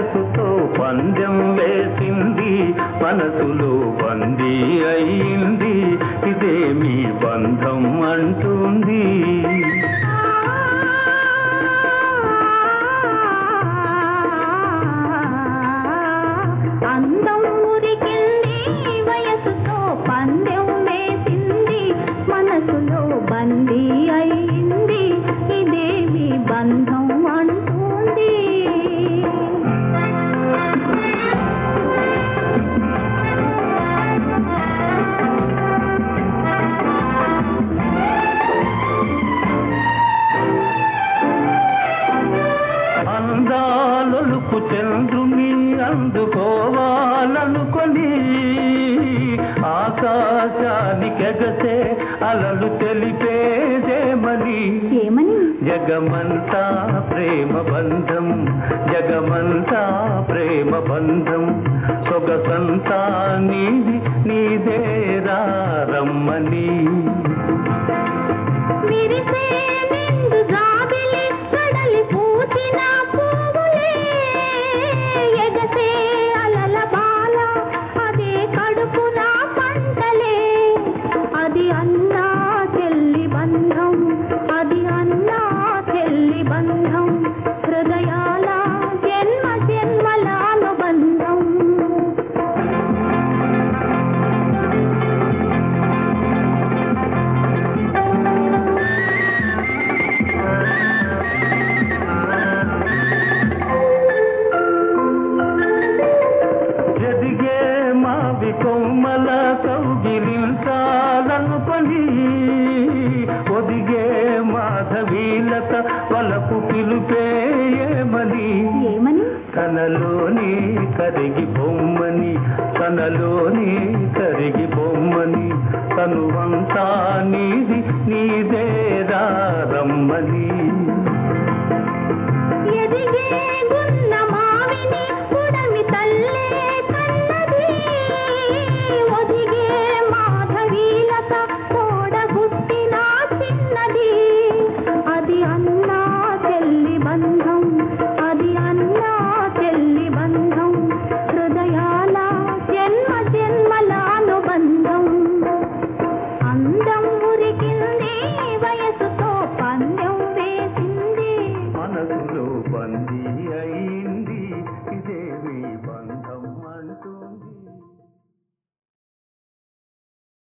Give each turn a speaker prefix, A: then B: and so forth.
A: వయసుతో పందెం వేసింది మనసులో బందీ అయింది ఇదేమి బంధం అంటుంది
B: అందం ఉరికింది వయసుతో పందెం వేసింది మనసులో బందీ అయింది ఇదేమి బంధం అంటుంది
A: అందాలొలుకు చంద్రుని అందుకోవాలనుకొని ఆకాశానికెగసే అలలు తెలిపేదేమని
B: ఏమని
A: జగమంతా ప్రేమ బంధం జగమంతా ప్రేమ బంధం సొగసంతా నీది నీదేరా రమ్మని
B: విరిసే నిండు జాబిలి కడలి పూచిన పువ్వులే ఎగసే అలల బాల అదే కడుపున పంటలే అది అన్నా చెల్లి బంధం అది అన్నా చెల్లి బంధం హృదయాల జన్మ జన్మల అనుబంధం
A: ఎదిగే మావి కొమ్మల కౌగిలించాలను పని ఒదిగే మాధవీలత వలపు పిలుపేయమని
B: ఏమని
A: కనలోని కరిగి బొమ్మని కనలోని కరిగి బొమ్మని తనువంతా నీది నీదేరా రమ్మని
B: ఎదిగే గున్న మావిని పుడమి తల్లే కన్నది ఒదిగే మాధవీలత తోడబుట్టిన చిన్నది అది అన్నా చెల్లి బంధం అది అన్నా చెల్లి బంధం హృదయాల జన్మ జన్మల అనుబంధం అందం ఉరికింది వయసుతో పందెం వేసింది
A: మనసులో బందీ అయి